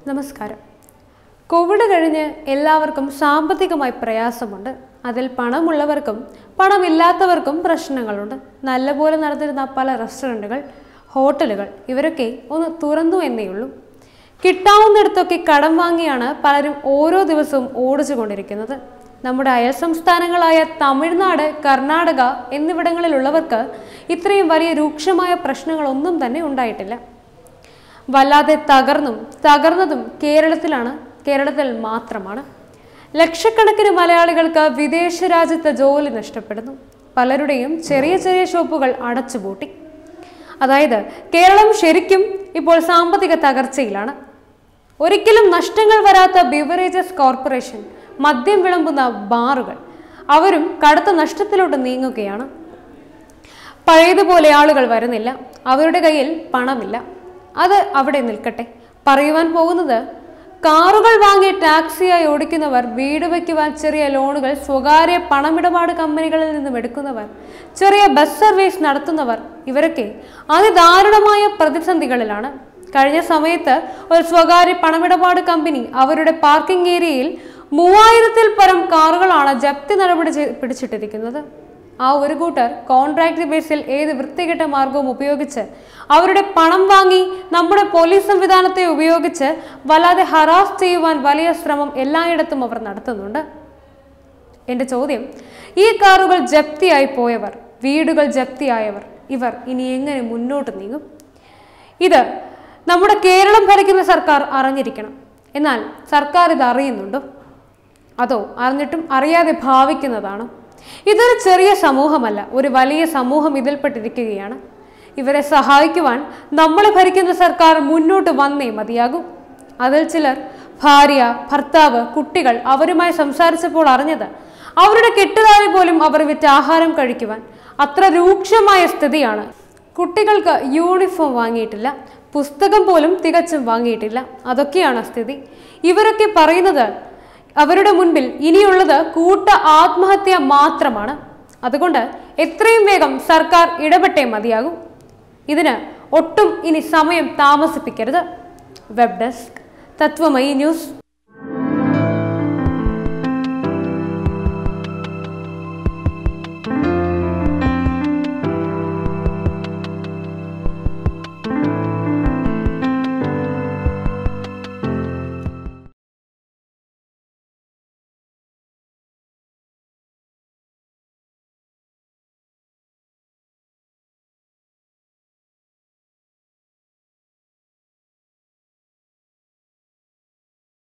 നമസ്കാരം കോവിഡ് കഴിഞ്ഞ് എല്ലാവർക്കും സാമ്പത്തികമായി പ്രയാസമുണ്ട് അതിൽ പണമുള്ളവർക്കും പണമില്ലാത്തവർക്കും പ്രശ്നങ്ങളുണ്ട് നല്ലപോലെ നടന്നിരുന്ന പല റെസ്റ്റോറൻറ്റുകൾ ഹോട്ടലുകൾ ഇവരൊക്കെ ഒന്ന് തുറന്നു എന്നേ ഉള്ളൂ കിട്ടാവുന്നിടത്തൊക്കെ കടം വാങ്ങിയാണ് പലരും ഓരോ ദിവസവും ഓടിച്ചുകൊണ്ടിരിക്കുന്നത് നമ്മുടെ അയൽ സംസ്ഥാനങ്ങളായ തമിഴ്നാട് കർണാടക എന്നിവിടങ്ങളിലുള്ളവർക്ക് ഇത്രയും വലിയ രൂക്ഷമായ പ്രശ്നങ്ങളൊന്നും തന്നെ ഉണ്ടായിട്ടില്ല വല്ലാതെ തകർന്നും തകർന്നതും കേരളത്തിലാണ് കേരളത്തിൽ മാത്രമാണ് ലക്ഷക്കണക്കിന് മലയാളികൾക്ക് വിദേശ രാജ്യത്ത് ജോലി നഷ്ടപ്പെടുന്നു പലരുടെയും ചെറിയ ചെറിയ ഷോപ്പുകൾ അടച്ചുപൂട്ടി അതായത് കേരളം ശരിക്കും ഇപ്പോൾ സാമ്പത്തിക തകർച്ചയിലാണ് ഒരിക്കലും നഷ്ടങ്ങൾ വരാത്ത ബിവറേജസ് കോർപ്പറേഷൻ മദ്യം വിളമ്പുന്ന ബാറുകൾ അവരും കടുത്ത നഷ്ടത്തിലോട്ട് നീങ്ങുകയാണ് പഴയതുപോലെ ആളുകൾ വരുന്നില്ല അവരുടെ കയ്യിൽ പണമില്ല അത് അവിടെ നിൽക്കട്ടെ പറയുവാൻ പോകുന്നത് കാറുകൾ വാങ്ങി ടാക്സിയായി ഓടിക്കുന്നവർ വീട് വയ്ക്കുവാൻ ചെറിയ ലോണുകൾ സ്വകാര്യ പണമിടപാട് കമ്പനികളിൽ നിന്നും എടുക്കുന്നവർ ചെറിയ ബസ് സർവീസ് നടത്തുന്നവർ ഇവരൊക്കെ അതിദാരുണമായ പ്രതിസന്ധികളിലാണ് കഴിഞ്ഞ സമയത്ത് ഒരു സ്വകാര്യ പണമിടപാട് കമ്പനി അവരുടെ പാർക്കിംഗ് ഏരിയയിൽ മൂവായിരത്തിൽ പരം കാറുകളാണ് ജപ്തി നടപടി ചെയ്ത് പിടിച്ചിട്ടിരിക്കുന്നത് ആ ഒരു കൂട്ടർ കോൺട്രാക്ട് ബേസിൽ ഏത് വൃത്തികെട്ട മാർഗവും ഉപയോഗിച്ച് അവരുടെ പണം വാങ്ങി നമ്മുടെ പോലീസ് സംവിധാനത്തെ ഉപയോഗിച്ച് വല്ലാതെ ഹറാസ് ചെയ്യുവാൻ വലിയ ശ്രമം എല്ലായിടത്തും അവർ നടത്തുന്നുണ്ട് എൻ്റെ ചോദ്യം ഈ കാറുകൾ ജപ്തിയായി പോയവർ വീടുകൾ ജപ്തിയായവർ ഇവർ ഇനി എങ്ങനെ മുന്നോട്ട് നീങ്ങും ഇത് നമ്മുടെ കേരളം ഭരിക്കുന്ന സർക്കാർ അറിഞ്ഞിരിക്കണം എന്നാൽ സർക്കാർ ഇത് അറിയുന്നുണ്ടോ അതോ അറിഞ്ഞിട്ടും അറിയാതെ ഭാവിക്കുന്നതാണോ ഇതൊരു ചെറിയ സമൂഹമല്ല ഒരു വലിയ സമൂഹം ഇതിൽപ്പെട്ടിരിക്കുകയാണ് ഇവരെ സഹായിക്കുവാൻ നമ്മളെ ഭരിക്കുന്ന സർക്കാർ മുന്നോട്ട് വന്നേ മതിയാകൂ അതിൽ ചിലർ ഭാര്യ ഭർത്താവ് കുട്ടികൾ അവരുമായി സംസാരിച്ചപ്പോൾ അറിഞ്ഞത് അവരുടെ കെട്ടുതാഴി പോലും അവർ വിറ്റ് ആഹാരം കഴിക്കുവാൻ അത്ര രൂക്ഷമായ സ്ഥിതിയാണ് കുട്ടികൾക്ക് യൂണിഫോം വാങ്ങിയിട്ടില്ല പുസ്തകം പോലും തികച്ചും വാങ്ങിയിട്ടില്ല അതൊക്കെയാണ് സ്ഥിതി ഇവരൊക്കെ പറയുന്നത് അവരുടെ മുൻപിൽ ഇനിയുള്ളത് കൂട്ട ആത്മഹത്യ മാത്രമാണ് അതുകൊണ്ട് എത്രയും വേഗം സർക്കാർ ഇടപെട്ടേ മതിയാകും ഇതിന് ഒട്ടും ഇനി സമയം താമസിപ്പിക്കരുത് വെബ് ഡെസ്ക് തത്വമയി ന്യൂസ്